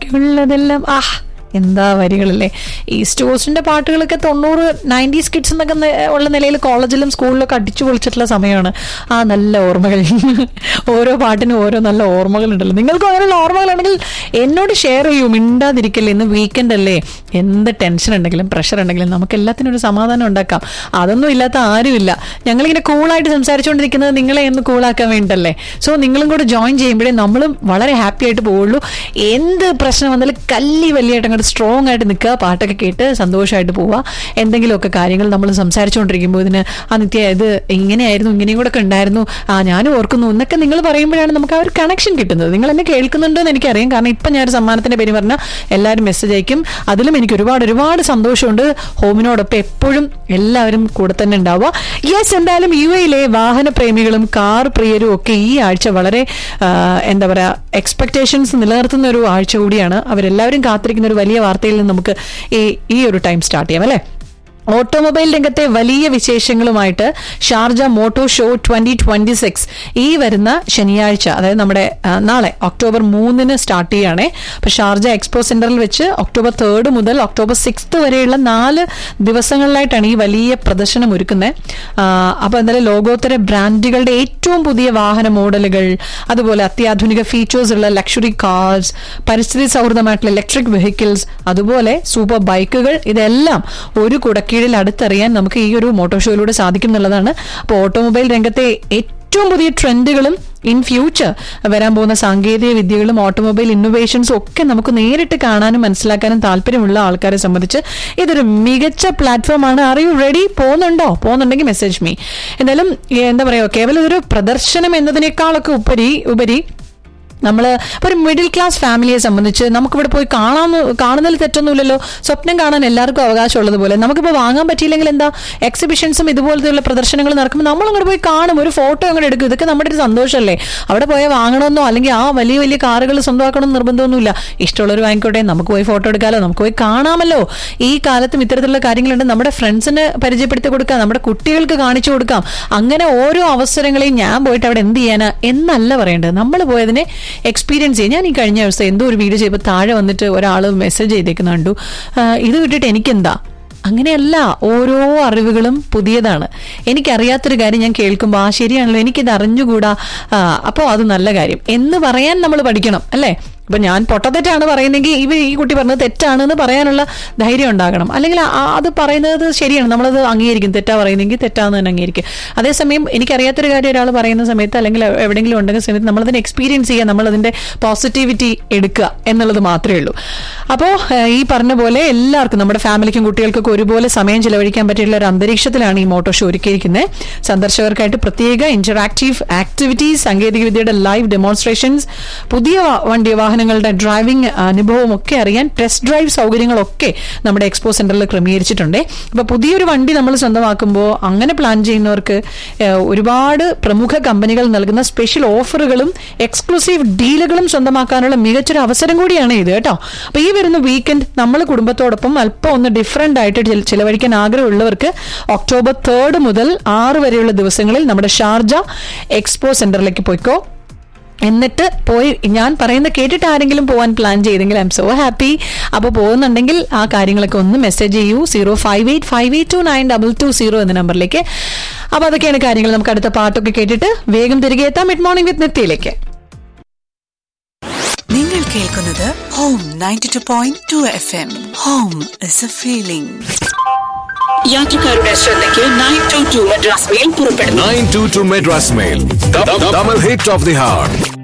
ബാക്കിയുള്ളതെല്ലാം ആഹ് എന്താ വരികളല്ലേ ഈ സ്റ്റോഴ്സിന്റെ പാട്ടുകളൊക്കെ തൊണ്ണൂറ് നയൻറ്റീസ് കിഡ്സ് എന്നൊക്കെ നെ- ഉള്ള നിലയിൽ കോളേജിലും സ്കൂളിലൊക്കെ അടിച്ചു പൊളിച്ചിട്ടുള്ള സമയമാണ് ആ നല്ല ഓർമ്മകൾ ഓരോ പാട്ടിനും ഓരോ നല്ല ഓർമ്മകളുണ്ടല്ലോ നിങ്ങൾക്ക് അങ്ങനെയുള്ള ഓർമ്മകളുണ്ടെങ്കിൽ എന്നോട് ഷെയർ ചെയ്യൂ മിണ്ടാതിരിക്കല്ലേ ഇന്ന് വീക്കെൻഡ് അല്ലേ എന്ത് ടെൻഷൻ ഉണ്ടെങ്കിലും പ്രഷർ ഉണ്ടെങ്കിലും നമുക്ക് എല്ലാത്തിനും ഒരു സമാധാനം ഉണ്ടാക്കാം അതൊന്നും ഇല്ലാത്ത ആരുമില്ല ഞങ്ങളിങ്ങനെ കൂളായിട്ട് സംസാരിച്ചുകൊണ്ടിരിക്കുന്നത് നിങ്ങളെ ഒന്ന് കൂളാക്കാൻ വേണ്ടിട്ടല്ലേ സോ നിങ്ങളും കൂടെ ജോയിൻ ചെയ്യുമ്പോഴേ നമ്മളും വളരെ ഹാപ്പി ആയിട്ട് പോവുള്ളൂ എന്ത് പ്രശ്നം വന്നാലും കല്ലി വലിയായിട്ട് അങ്ങോട്ട് സ്ട്രോങ് ആയിട്ട് നിൽക്കുക പാട്ടൊക്കെ കേട്ട് സന്തോഷമായിട്ട് പോവുക എന്തെങ്കിലുമൊക്കെ കാര്യങ്ങൾ നമ്മൾ സംസാരിച്ചുകൊണ്ടിരിക്കുമ്പോൾ ഇതിന് ആ നിത്യ ഇത് ഇങ്ങനെയായിരുന്നു ഇങ്ങനെയും കൂടെ ഒക്കെ ഉണ്ടായിരുന്നു ആ ഞാനും ഓർക്കുന്നു എന്നൊക്കെ നിങ്ങൾ പറയുമ്പോഴാണ് നമുക്ക് ആ ഒരു കണക്ഷൻ കിട്ടുന്നത് നിങ്ങൾ എന്നെ കേൾക്കുന്നുണ്ടോ എന്ന് എനിക്കറിയാം കാരണം ഇപ്പം ഞാനൊരു സമ്മാനത്തിന്റെ പേര് പറഞ്ഞാൽ എല്ലാവരും മെസ്സേജ് അയക്കും അതിലും എനിക്ക് ഒരുപാട് ഒരുപാട് സന്തോഷമുണ്ട് ഹോമിനോടൊപ്പം എപ്പോഴും എല്ലാവരും കൂടെ തന്നെ ഉണ്ടാവുക യെസ് എന്തായാലും യു എയിലെ വാഹന പ്രേമികളും കാർ പ്രിയരും ഒക്കെ ഈ ആഴ്ച വളരെ ആ, എന്താ പറയാ എക്സ്പെക്ടേഷൻസ് നിലനിർത്തുന്ന ഒരു ആഴ്ച കൂടിയാണ് അവരെല്ലാവരും കാത്തിരിക്കുന്ന ഒരു വലിയ വാർത്തയിൽ നിന്ന് നമുക്ക് ഈ ഈ ഒരു ടൈം സ്റ്റാർട്ട് ചെയ്യാം അല്ലേ ഓട്ടോമൊബൈൽ രംഗത്തെ വലിയ വിശേഷങ്ങളുമായിട്ട് Sharjah moto show twenty twenty six ഈ വരുന്ന ശനിയാഴ്ച അതായത് നമ്മുടെ ആ, നാളെ ഒക്ടോബർ മൂന്നിന് സ്റ്റാർട്ട് ചെയ്യുകയാണേ അപ്പൊ ഷാർജ എക്സ്പോ സെന്ററിൽ വെച്ച് ഒക്ടോബർ തേർഡ് മുതൽ ഒക്ടോബർ സിക്സ്ത് വരെയുള്ള നാല് ദിവസങ്ങളിലായിട്ടാണ് ഈ വലിയ പ്രദർശനം ഒരുക്കുന്നത് അപ്പൊ എന്തായാലും ലോകോത്തര ബ്രാൻഡുകളുടെ ഏറ്റവും പുതിയ വാഹന മോഡലുകൾ അതുപോലെ അത്യാധുനിക ഫീച്ചേഴ്സ് ഉള്ള ലക്ഷറി കാർസ് പരിസ്ഥിതി സൗഹൃദമായിട്ടുള്ള ഇലക്ട്രിക് വെഹിക്കിൾസ് അതുപോലെ സൂപ്പർ ബൈക്കുകൾ ഇതെല്ലാം ഒരു കുടക്കീഴിൽ അടുത്തറിയാൻ നമുക്ക് ഈ ഒരു മോട്ടോർ ഷോയിലൂടെ സാധിക്കും എന്നുള്ളതാണ് അപ്പോൾ ഓട്ടോമൊബൈൽ രംഗത്തെ ഏറ്റവും പുതിയ ട്രെൻഡുകളും ഇൻ ഫ്യൂച്ചർ വരാൻ പോകുന്ന സാങ്കേതിക വിദ്യകളും ഓട്ടോമൊബൈൽ ഇന്നോവേഷൻസും ഒക്കെ നമുക്ക് നേരിട്ട് കാണാനും മനസ്സിലാക്കാനും താല്പര്യമുള്ള ആൾക്കാരെ സംബന്ധിച്ച് ഇതൊരു മികച്ച പ്ലാറ്റ്ഫോമാണ് ആർ യു റെഡി പോകുന്നുണ്ടോ പോകുന്നുണ്ടെങ്കിൽ മെസ്സേജ് മീ എന്തായാലും ഏ, എന്താ പറയുക കേവലം ഒരു പ്രദർശനം എന്നതിനേക്കാളൊക്കെ ഉപരി ഉപരി നമ്മൾ ഇപ്പോൾ ഒരു മിഡിൽ ക്ലാസ് ഫാമിലിയെ സംബന്ധിച്ച് നമുക്കിവിടെ പോയി കാണാൻ കാണുന്നതിൽ തെറ്റൊന്നുമില്ലല്ലോ സ്വപ്നം കാണാൻ എല്ലാവർക്കും അവകാശമുള്ളതുപോലെ നമുക്കിപ്പോൾ വാങ്ങാൻ പറ്റിയില്ലെങ്കിൽ എന്താ എക്സിബിഷൻസും ഇതുപോലത്തെയുള്ള പ്രദർശനങ്ങൾ നടക്കുമ്പോൾ നമ്മൾ അങ്ങോട്ട് പോയി കാണും ഒരു ഫോട്ടോ അങ്ങോട്ട് എടുക്കും ഇതൊക്കെ നമ്മുടെ ഒരു സന്തോഷമല്ലേ അവിടെ പോയാൽ വാങ്ങണമെന്നോ അല്ലെങ്കിൽ ആ വലിയ വലിയ കാറുകൾ സ്വന്തമാക്കണം എന്ന് നിർബന്ധമൊന്നുമില്ല ഇഷ്ടമുള്ളവർ വാങ്ങിക്കോട്ടെ നമുക്ക് പോയി ഫോട്ടോ എടുക്കാമല്ലോ നമുക്ക് പോയി കാണാമല്ലോ ഈ കാലത്തും ഇത്തരത്തിലുള്ള കാര്യങ്ങളുണ്ട് നമ്മുടെ ഫ്രണ്ട്സിന് പരിചയപ്പെടുത്തി കൊടുക്കാം നമ്മുടെ കുട്ടികൾക്ക് കാണിച്ചു കൊടുക്കാം അങ്ങനെ ഓരോ അവസരങ്ങളെയും ഞാൻ പോയിട്ട് അവിടെ എന്ത് ചെയ്യാനാ എന്നല്ല പറയേണ്ടത് നമ്മൾ പോയതിനെ എക്സ്പീരിയൻസ് ചെയ്യാം ഞാൻ ഈ കഴിഞ്ഞ ദിവസം എന്തോ ഒരു വീഡിയോ ചെയ്തപ്പോൾ താഴെ വന്നിട്ട് ഒരാൾ മെസ്സേജ് ചെയ്തേക്കുന്ന കണ്ടു "ആ, ഇത് കിട്ടിയിട്ട് എനിക്കെന്താ അങ്ങനെയല്ല ഓരോ അറിവുകളും പുതിയതാണ് എനിക്കറിയാത്തൊരു കാര്യം ഞാൻ കേൾക്കുമ്പോൾ ആ ശരിയാണല്ലോ എനിക്കിത് അറിഞ്ഞുകൂടാ അപ്പോൾ അത് നല്ല കാര്യം എന്ന് പറയാൻ നമ്മൾ പഠിക്കണം അല്ലേ ഇപ്പൊ ഞാൻ പൊട്ടത്തെറ്റാണ് പറയുന്നെങ്കിൽ ഇവ ഈ കുട്ടി പറഞ്ഞത് തെറ്റാണ് എന്ന് പറയാനുള്ള ധൈര്യം ഉണ്ടാകണം അല്ലെങ്കിൽ ആ- അത് പറയുന്നത് ശരിയാണ് നമ്മളത് അംഗീകരിക്കും തെറ്റാ പറയുന്നെങ്കിൽ തെറ്റാന്ന് തന്നെ അംഗീകരിക്കും അതേസമയം എനിക്കറിയാത്തൊരു കാര്യം ഒരാൾ പറയുന്ന സമയത്ത് അല്ലെങ്കിൽ എവിടെയെങ്കിലും ഉണ്ടെങ്കിൽ സമയത്ത് നമ്മളതിനെ എക്സ്പീരിയൻസ് ചെയ്യുക നമ്മളതിന്റെ പോസിറ്റിവിറ്റി എടുക്കുക എന്നുള്ളത് മാത്രമേ ഉള്ളൂ അപ്പോൾ ഈ പറഞ്ഞ പോലെ എല്ലാവർക്കും നമ്മുടെ ഫാമിലിക്കും കുട്ടികൾക്കൊക്കെ ഒരുപോലെ സമയം ചിലവഴിക്കാൻ പറ്റിയുള്ള ഒരു അന്തരീക്ഷത്തിലാണ് ഈ മോട്ടോ ഷോ ഒരുക്കിയിരിക്കുന്നത് സന്ദർശകർക്കായിട്ട് പ്രത്യേക ഇന്ററാക്റ്റീവ് ആക്ടിവിറ്റീസ് സാങ്കേതികവിദ്യയുടെ ലൈവ് ഡെമോൺസ്ട്രേഷൻസ് പുതിയ വ- വണ്ടി വാഹനങ്ങളുടെ ഡ്രൈവിംഗ് അനുഭവം ഒക്കെ അറിയാൻ ടെസ്റ്റ് ഡ്രൈവ് സൗകര്യങ്ങളൊക്കെ നമ്മുടെ എക്സ്പോ സെന്ററിൽ ക്രമീകരിച്ചിട്ടുണ്ട് അപ്പൊ പുതിയൊരു വണ്ടി നമ്മൾ സ്വന്തമാക്കുമ്പോൾ അങ്ങനെ പ്ലാൻ ചെയ്യുന്നവർക്ക് ഏഹ്, ഒരുപാട് പ്രമുഖ കമ്പനികൾ നൽകുന്ന സ്പെഷ്യൽ ഓഫറുകളും എക്സ്ക്ലൂസീവ് ഡീലുകളും സ്വന്തമാക്കാനുള്ള മികച്ചൊരു അവസരം കൂടിയാണ് ഇത് കേട്ടോ അപ്പൊ ഈ വരുന്ന വീക്കെൻഡ് നമ്മൾ കുടുംബത്തോടൊപ്പം അല്പം ഒന്ന് ഡിഫറെന്റ് ആയിട്ട് ചില- ചിലവഴിക്കാൻ ആഗ്രഹമുള്ളവർക്ക് ഒക്ടോബർ തേർഡ് മുതൽ ആറ് വരെയുള്ള ദിവസങ്ങളിൽ നമ്മുടെ ഷാർജ എക്സ്പോ സെന്ററിലേക്ക് പോയിക്കോ എന്നിട്ട് പോയി ഞാൻ പറയുന്ന കേട്ടിട്ട് ആരെങ്കിലും പോകാൻ പ്ലാൻ ചെയ്തെങ്കിൽ ഐ എം സോ ഹാപ്പി അപ്പോൾ പോകുന്നുണ്ടെങ്കിൽ ആ കാര്യങ്ങളൊക്കെ ഒന്ന് മെസ്സേജ് ചെയ്യൂ zero five eight five eight two nine double two zero എന്ന നമ്പറിലേക്ക് അപ്പോൾ അതൊക്കെയാണ് കാര്യങ്ങൾ നമുക്ക് അടുത്ത പാട്ടൊക്കെ കേട്ടിട്ട് വേഗം തിരികെ എത്താം മിഡ് മോർണിംഗ് വിത്ത് നിത്യയിലേക്ക് നിങ്ങൾ കേൾക്കുന്നത് home ninety two point two F M home is a feeling യാത്രക്കാരുടെ ശ്രദ്ധയ്ക്ക് nine two two Madras mail പുറപ്പെടുന്നു 922 Madras Mail. The, the double hit of the heart.